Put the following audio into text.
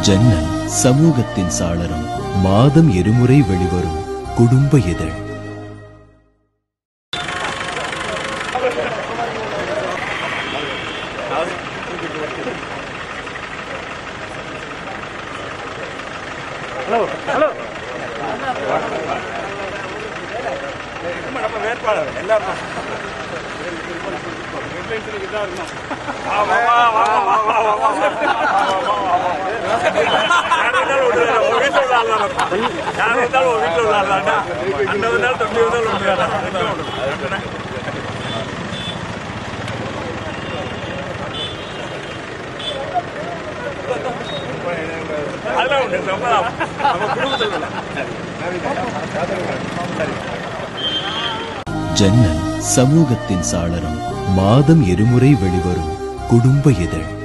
ஜன்னல் சமூகத்தின் சாளரம் மாதம் இருமுறை வெளிவரும் குடும்ப இதழ் நம்ம வேட்பாளர் எல்லாரும் அதெல்லாம் உண்டு நம்ம நம்ம குடும்பத்தில் ஜன்னல் சமூகத்தின் சாளரம் மாதம் இருமுறை வெளிவரும் குடும்ப இதழ்